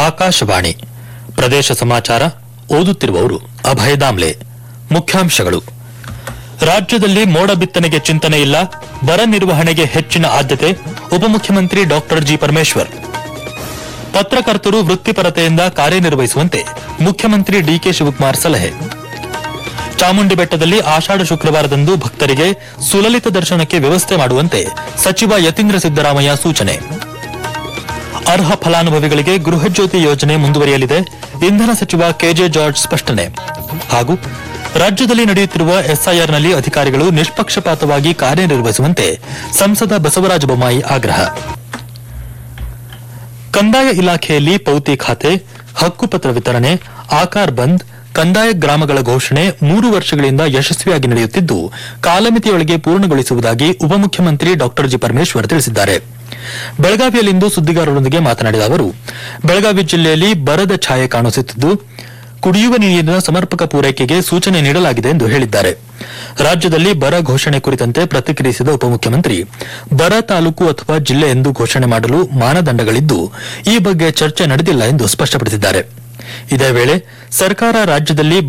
ಆಕಾಶವಾಣಿ ಪ್ರದೇಶ ಸಮಾಚಾರ ಓದುತ್ತಿರುವವರು ಅಭಯ ದಾಮ್ಲೆ ಮುಖ್ಯಾಂಶಗಳು ರಾಜ್ಯದಲ್ಲಿ ಮೋಡ ಬಿತ್ತನೆಗೆ ಚಿಂತನೆ ಇಲ್ಲ ಬರ ನಿರ್ವಹಣೆಗೆ ಹೆಚ್ಚಿನ ಆದ್ಯತೆ ಉಪಮುಖ್ಯಮಂತ್ರಿ ಡಾಕ್ಟರ್ ಜಿ ಪರಮೇಶ್ವರ್ ಪತ್ರಕರ್ತರು ವೃತ್ತಿಪರತೆಯಿಂದ ಕಾರ್ಯನಿರ್ವಹಿಸುವಂತೆ ಮುಖ್ಯಮಂತ್ರಿ ಡಿಕೆ ಶಿವಕುಮಾರ್ ಸಲಹೆ ಚಾಮುಂಡಿ ಬೆಟ್ಟದಲ್ಲಿ ಆಷಾಢ ಶುಕ್ರವಾರದಂದು ಭಕ್ತರಿಗೆ ಸುಲಲಿತ ದರ್ಶನಕ್ಕೆ ವ್ಯವಸ್ಥೆ ಮಾಡುವಂತೆ ಸಚಿವ ಯತೀಂದ್ರ ಸಿದ್ದರಾಮಯ್ಯ ಸೂಚನೆ ಅರ್ಹ ಫಲಾನುಭವಿಗಳಿಗೆ ಗೃಹಜ್ಯೋತಿ ಯೋಜನೆ ಮುಂದುವರಿಯಲಿದೆ ಇಂಧನ ಸಚಿವ ಕೆಜೆ ಜಾರ್ಜ್ ಸ್ಪಷ್ಟನೆ ಹಾಗೂ ರಾಜ್ಯದಲ್ಲಿ ನಡೆಯುತ್ತಿರುವ ಎಸ್ಐಆರ್ನಲ್ಲಿ ಅಧಿಕಾರಿಗಳು ನಿಷ್ಪಕ್ಷಪಾತವಾಗಿ ಕಾರ್ಯನಿರ್ವಹಿಸುವಂತೆ ಸಂಸದ ಬಸವರಾಜ ಬೊಮ್ಮಾಯಿ ಆಗ್ರಹ ಕಂದಾಯ ಇಲಾಖೆಯಲ್ಲಿ ಪೌತಿ ಖಾತೆ ಹಕ್ಕುಪತ್ರ ವಿತರಣೆ ಆಕಾರ್ ಬಂದ್ ಕಂದಾಯ ಗ್ರಾಮಗಳ ಘೋಷಣೆ ಮೂರು ವರ್ಷಗಳಿಂದ ಯಶಸ್ವಿಯಾಗಿ ನಡೆಯುತ್ತಿದ್ದು ಕಾಲಮಿತಿಯೊಳಗೆ ಪೂರ್ಣಗೊಳಿಸುವುದಾಗಿ ಉಪಮುಖ್ಯಮಂತ್ರಿ ಡಾಕ್ಟರ್ ಜಿ ಪರಮೇಶ್ವರ್ ತಿಳಿಸಿದ್ದಾರೆ ಬೆಳಗಾವಿಯಲ್ಲಿಂದು ಸುದ್ದಿಗಾರರೊಂದಿಗೆ ಮಾತನಾಡಿದ ಅವರು ಬೆಳಗಾವಿ ಜಿಲ್ಲೆಯಲ್ಲಿ ಬರದ ಛಾಯೆ ಕಾಣಿಸುತ್ತಿದ್ದು ಕುಡಿಯುವ ನೀರಿನ ಸಮರ್ಪಕ ಪೂರೈಕೆಗೆ ಸೂಚನೆ ನೀಡಲಾಗಿದೆ ಎಂದು ಹೇಳಿದ್ದಾರೆ ರಾಜ್ಯದಲ್ಲಿ ಬರ ಘೋಷಣೆ ಕುರಿತಂತೆ ಪ್ರತಿಕ್ರಿಯಿಸಿದ ಉಪಮುಖ್ಯಮಂತ್ರಿ ಬರ ತಾಲೂಕು ಅಥವಾ ಜಿಲ್ಲೆ ಎಂದು ಘೋಷಣೆ ಮಾಡಲು ಮಾನದಂಡಗಳಿದ್ದು ಈ ಬಗ್ಗೆ ಚರ್ಚೆ ನಡೆದಿಲ್ಲ ಎಂದು ಸ್ಪಷ್ಟಪಡಿಸಿದ್ದಾರೆ ಇದೇ ವೇಳೆ ಸರ್ಕಾರ ರಾಜ್ಯದಲ್ಲಿ